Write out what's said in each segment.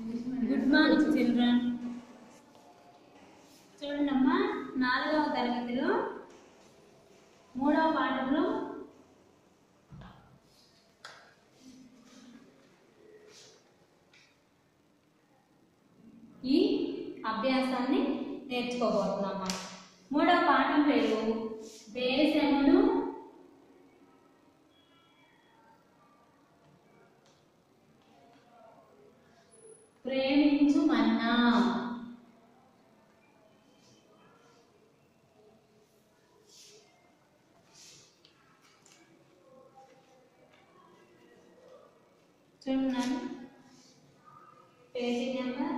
good morning children చూడండమ్మా నాలుగవ తరగతిలో మూడవ పాఠంలో ఈ అభ్యాసాన్ని నేర్చుకోబోతున్నామా మూడవ పాఠం పేరు దేశమును ప్రేమించు మన్నా చూడండి పేజీ నెంబర్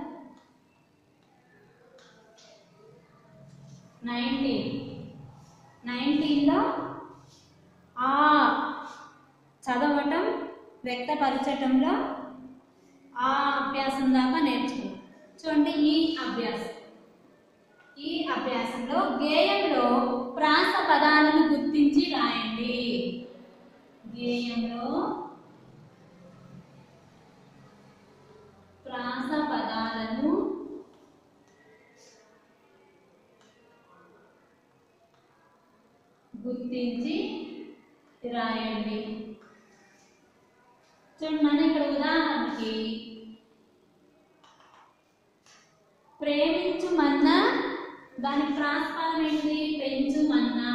నైన్టీన్ నైన్టీన్లో ఆ చదవటం వ్యక్తపరచటంలో ఆ అభ్యాసం దాకా నేర్చుకున్నాం చూడండి ఈ అభ్యాసం ఈ అభ్యాసంలో గేయంలో ప్రాస పదాలను గుర్తించి రాయండి గేయంలో ప్రాస పదాలను గుర్తించి రాయండి చూడండి మన ఇక్కడ ఉదాహరణకి ప్రేమించు మన్నా దాని ప్రాస్పదం ఏంటి పెంచు మన్నా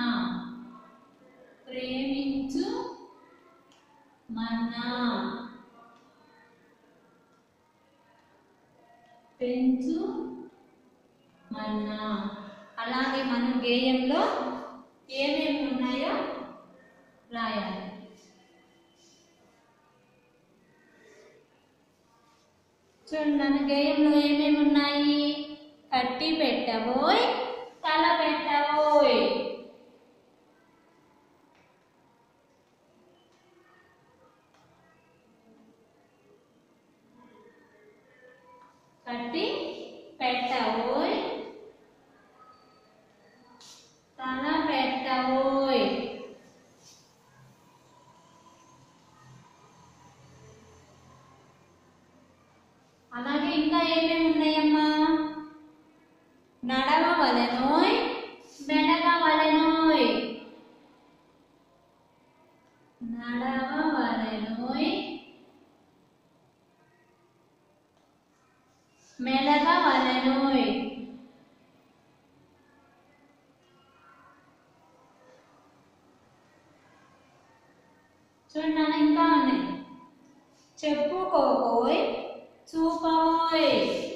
ప్రేమించు మన్నా పెంచు మన్నా అలాగే మనం గేయంలో ఏమేమి ఉన్నాయో రాయాలి చూడండి మన గేయంలో ఏమేమి ఉన్నాయి కట్టి పెట్టబోయ్ తల పెట్టబోయ్ కట్టి పెట్టబోయ్ తల పెట్టబోయ్ అలాగే ఇంకా ఏమేమి ఉన్నాయమ్మా నడవవలెనోయ్ మెడగవలెనోయ్ నడవవలెనోయ్ మెడగవలెనోయ్ చూడండి నాన్న ఇంకా ఉన్నాయి చెప్పుకోపోయ్ చూపబోయ్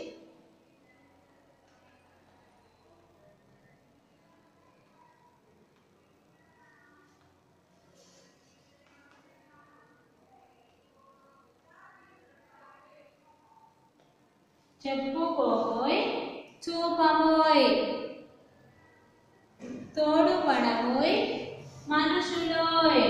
చెప్పుకోబోయ్ చూపబోయ్ తోడు పడబోయ్ మనుషులోయ్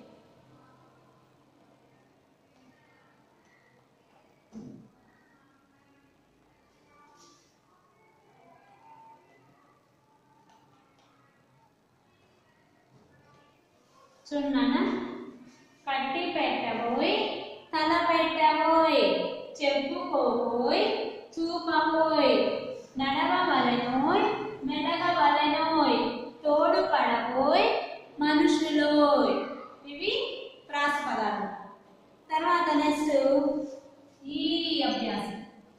చూడన్నా కట్టి పెట్టబోయ్ తల పెట్టబోయ్ చెప్పుకోబోయ్ చూపబోయ్ నడవవలెనోయ్ మెడగవలెనోయ్ తోడు పడబోయ్ మనుషులోయ్ ఇవి ప్రాస పదాలు తర్వాత నెక్స్ట్ ఈ అభ్యాసం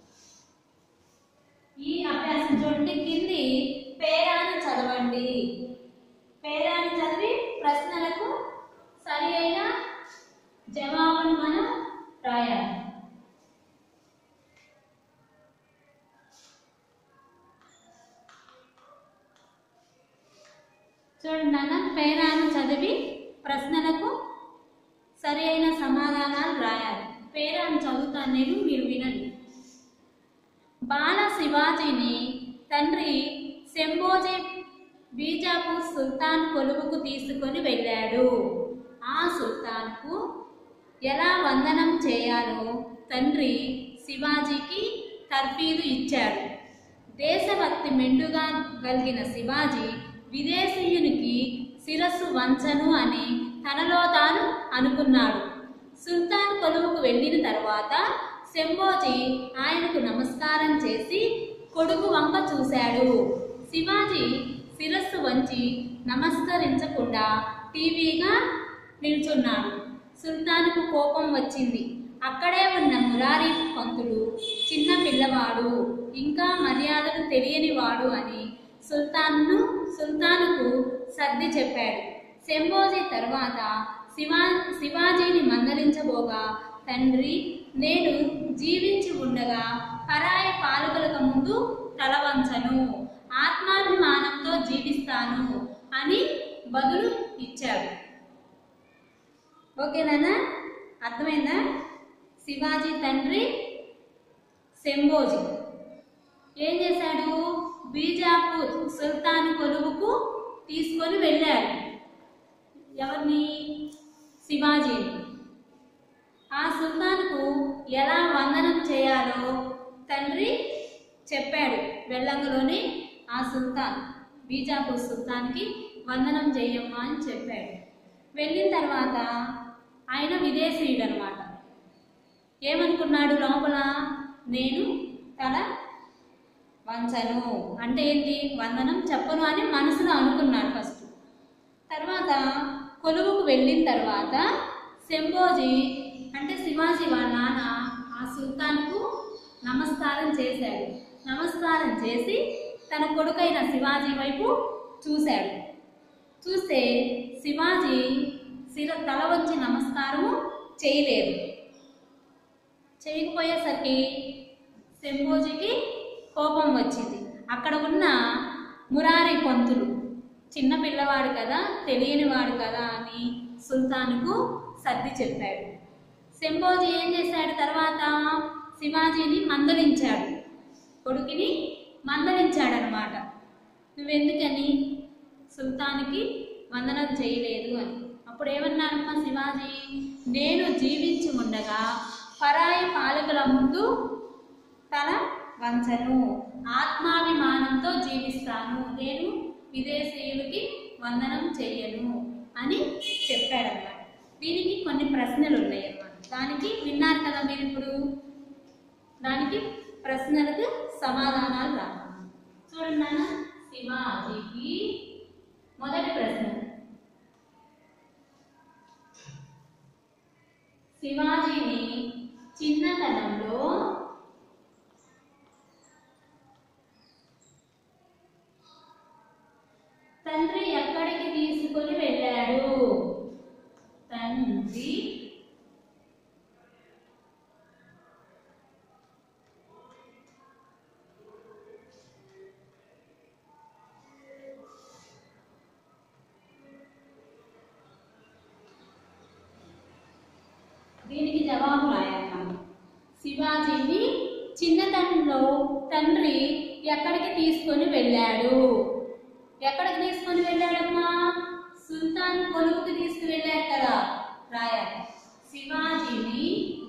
ఈ అభ్యాసం చూడండి కింది పేరాను చదవండి పేరాన్ని చదివి ప్రశ్నలకు సరి అయిన జవాబును మనం రాయాలి చూడండి నాన్న పేరాను చదివి ప్రశ్నలకు సరి అయిన సమాధానాలు రాయాలి పేరాను చదువుతాను నేను మీరు వినండి బాల శివాజీని తండ్రి శంభోజీ బీజాపూర్ సుల్తాన్ కొలువుకు తీసుకొని వెళ్ళాడు ఆ సుల్తాన్కు ఎలా వందనం చేయాలో తండ్రి శివాజీకి తర్ఫీదు ఇచ్చాడు దేశభక్తి మెండుగా కలిగిన శివాజీ విదేశీయునికి శిరస్సు వంచను అని తనలో తాను అనుకున్నాడు సుల్తాన్ కొలువుకు వెళ్ళిన తర్వాత శంభోజీ ఆయనకు నమస్కారం చేసి కొడుకు వంక చూశాడు శివాజీ శిరస్సు వంచి నమస్కరించకుండా టీవీగా నిల్చున్నాడు సుల్తాన్కు కోపం వచ్చింది అక్కడే ఉన్న మురారి పంతులు చిన్న పిల్లవాడు ఇంకా మర్యాదలు తెలియనివాడు అని సుల్తాన్ను సుల్తానుకు సర్ది చెప్పాడు శంభోజీ తర్వాత శివా శివాజీని మందలించబోగా తండ్రి నేను జీవించి ఉండగా పరాయి పాలకులకు ముందు తలవంచను ఆత్మాభిమానంతో జీవిస్తాను అని బదులు ఇచ్చాడు ఓకేనా అర్థమైందా శివాజీ తండ్రి శంభోజీ ఏం చేశాడు బీజాపూర్ సుల్తాన్ కొలువుకు తీసుకొని వెళ్ళాడు ఎవరిని శివాజీని ఆ సుల్తాన్కు ఎలా వందనం చేయాలో తండ్రి చెప్పాడు వెళ్ళంగలోనే ఆ సుల్తాన్ బీజాపూర్ సుల్తాన్కి వందనం చేయమ్మా అని చెప్పాడు వెళ్ళిన తర్వాత ఆయన విదేశీయుడు అనమాట ఏమనుకున్నాడు లోపల నేను తల వంచను అంటే ఏంటి వందనం చెప్పను అని మనసులో అనుకున్నాడు ఫస్ట్ తర్వాత కొలువుకు వెళ్ళిన తర్వాత శంభోజీ అంటే శివాజీ వాళ్ళ నాన్న ఆ సుల్తాన్కు నమస్కారం చేశాడు నమస్కారం చేసి తన కొడుకైన శివాజీ వైపు చూశాడు చూస్తే శివాజీ శిర తల వంచి నమస్కారము చేయలేదు చేయకపోయేసరికి శంభోజీకి కోపం వచ్చింది అక్కడ ఉన్న మురారి పంతులు చిన్న పిల్లవాడు కదా తెలియనివాడు కదా అని సుల్తాన్కు సర్ది చెప్పాడు శంభోజీ ఏం చేశాడు తర్వాత శివాజీని మందలించాడు కొడుకుని మందలించాడనమాట నువ్వెందుకని సుల్తాన్కి వందనం చేయలేదు అని అప్పుడు ఏమన్నాడమ్మా శివాజీ నేను జీవించి ఉండగా పరాయి పాలకుల ముందు తల వంచను ఆత్మాభిమానంతో జీవిస్తాను నేను విదేశీయులకి వందనం చెయ్యను అని చెప్పాడన్నమాట దీనికి కొన్ని ప్రశ్నలు ఉన్నాయి అన్నమాట దానికి విన్నారు కదా మీరు ఇప్పుడు దానికి ప్రశ్నలకు సమాధానాలు రావాలి చూడండి నాన్న శివాజీకి మొదటి ప్రశ్న శివాజీని చిన్నతనంలో తండ్రి ఎక్కడికి తీసుకొని వెళ్ళాడు తండ్రి దీనికి జవాబు రాయాలి శివాజీని చిన్నతనంలో తండ్రి ఎక్కడికి తీసుకొని వెళ్ళాడు ఎక్కడికి తీసుకొని వెళ్ళాడమ్మా సుల్తాన్ కొలువుకి తీసుకువెళ్ళాడు కదా రాయాలి శివాజీని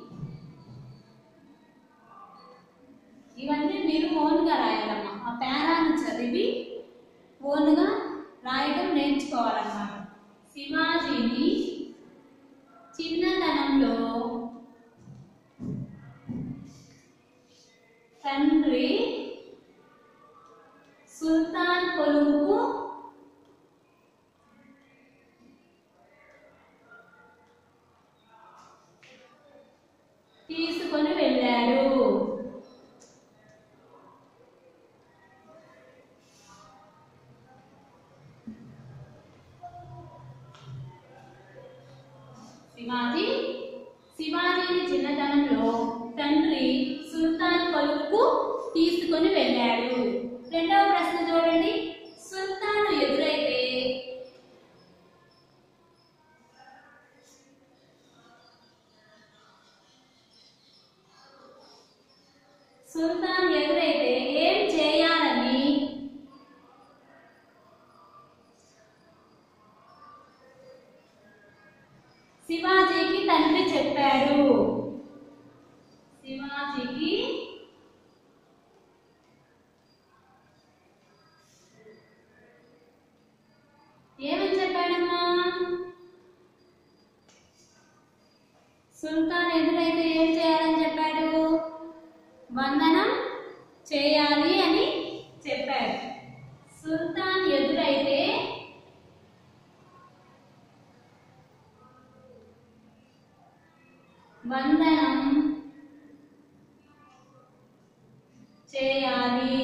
ఇవన్నీ మీరు ఓన్గా రాయాలమ్మా ఆ పేరాన్ని చదివి ఓన్గా రాయడం నేర్చుకోవాలన్నమాట శివాజీని చిన్నతనంలో తండ్రి సుల్తాన్ కొలువుకు తీసుకొని వెళ్ళాడు శివాజీ శివాజీని చిన్నతనంలో తండ్రి సుల్తాన్ కొలువుకు తీసుకొని వెళ్ళాడు రెండవ ప్రశ్న చూడండి సుల్తాన్ ఎదురైతే సుల్తాన్ ఎదురైతే ఏం చేయాలని శివాజీకి తండ్రి చెప్పాడు శివాజీకి ఏమని చెప్పాడమ్మా సుల్తాన్ ఎదురైతే ఏం చేయాలని చెప్పాడు వందనం చేయాలి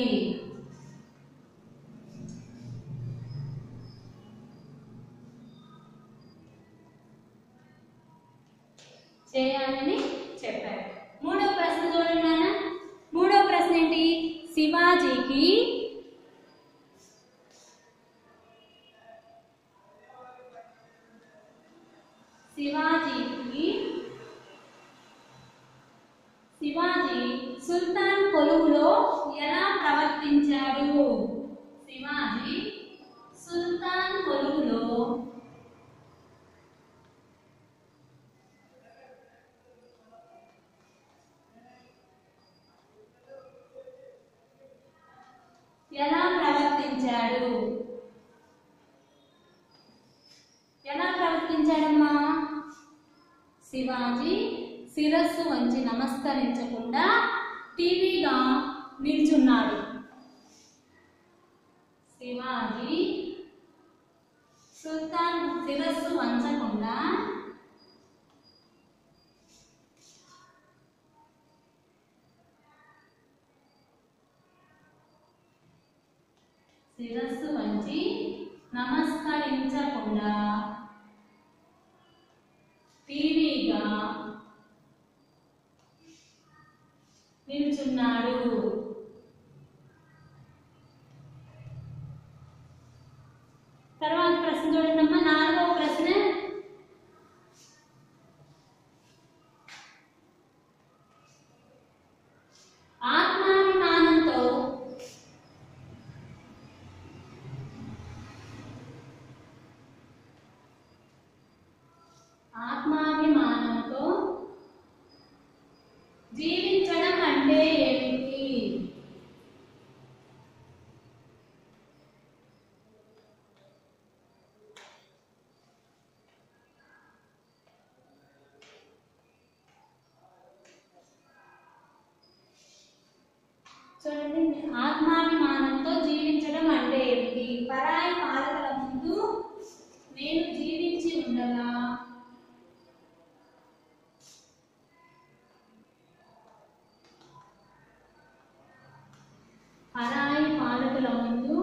చేయాలని చెప్పారు మూడో ప్రశ్న చూడండి నాన్న మూడో ప్రశ్న ఏంటి శివాజీకి శివాజీకి శివాజీ సుల్తాన్ కొలువులో ఎలా ప్రవర్తించాడు శివాజీ సుల్తాన్ కొలువులో ఎలా ప్రవర్తించాడు ఎలా ప్రవర్తించాడమ్మా శివాజీ శిరస్సు వంచి నమస్కరించకుండా టీవీగా నిల్చున్నాడు శివాజీ సుల్తాన్ శిరస్సు వంచకుండా శిరస్సు వంచి నమస్కరించకుండా టీవీగా నిల్చున్నాడు తర్వాత ప్రశ్న చూడండి అమ్మా నాలుగవ ప్రశ్న ఆత్మాభిమానంతో ఆత్మాభిమానంతో జీవించడం అంటే ఏమిటి చూడండి ఆత్మాభిమానంతో జీవించడం అంటే ఏమిటి పరాయి పాలకుల ముందు నేను జీవించి ఉండగా పరాయి పాలకుల ముందు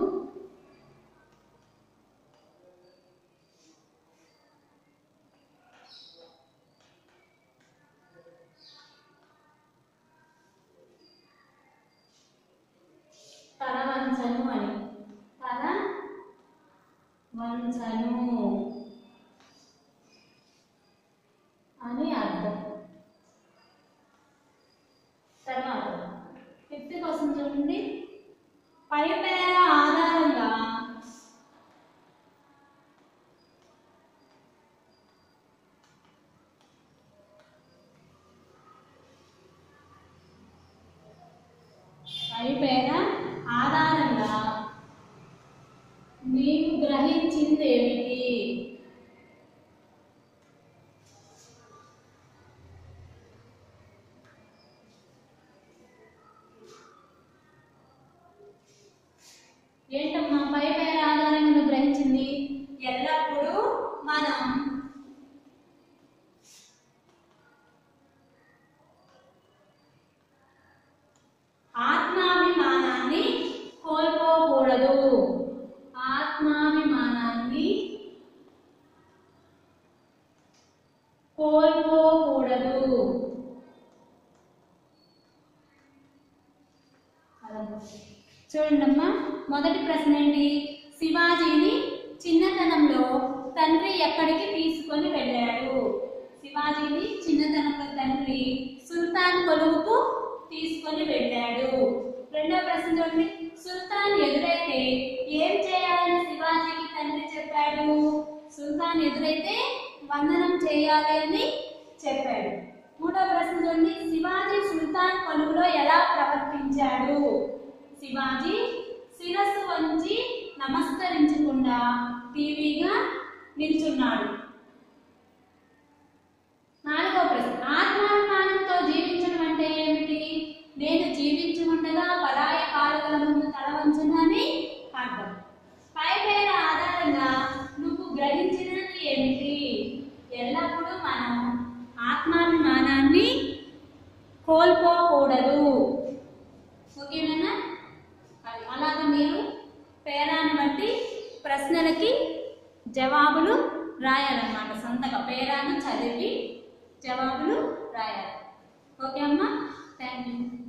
తల వంచను అని తల వంచను అని అర్థం తర్వాత ఫిఫ్త్ క్వశ్చన్ చూడండి పై పేర ఆధారంగా పై పేర ఆధారంగా నీవు గ్రహించింది ఏమిటి ఏంటమ్మా పై పేర ఆధారంగా నువ్వు గ్రహించింది ఎల్లప్పుడూ మనం ఆత్మాభిమానాన్ని కోల్పోకూడదు ఆత్మాభిమానాన్ని కోల్పోకూడదు చూడండమ్మా మొదటి ప్రశ్న ఏంటి శివాజీని చిన్నతనంలో తండ్రి ఎక్కడికి తీసుకొని వెళ్ళాడు శివాజీని చిన్నతనంలో తండ్రి సుల్తాన్ కొలువుకు తీసుకొని వెళ్ళాడు రెండో ప్రశ్న చూడండి సుల్తాన్ ఎదురైతే ఏం చేయాలని శివాజీకి తండ్రి చెప్పాడు సుల్తాన్ ఎదురైతే వందనం చేయాలి అని చెప్పాడు మూడో ప్రశ్న చూడండి శివాజీ సుల్తాన్ కొలువులో ఎలా ప్రవర్తించాడు శివాజీ శిరస్సు వంచి నమస్కరించకుండా టీవీగా నిల్చున్నాడు నాలుగో ప్రశ్న ఆత్మాభిమానంతో జీవించడం అంటే ఏమిటి నేను జీవించి ఉండగా పరాయి పాలకుల ముందు తల వంచనని అర్థం పై పేర ఆధారంగా నువ్వు గ్రహించినది ఏమిటి ఎల్లప్పుడూ మనం ఆత్మాభిమానాన్ని రాయాలన్నమాట సొంతగా పేరాను చదివి జవాబులు రాయాలి ఓకే అమ్మా థ్యాంక్ యూ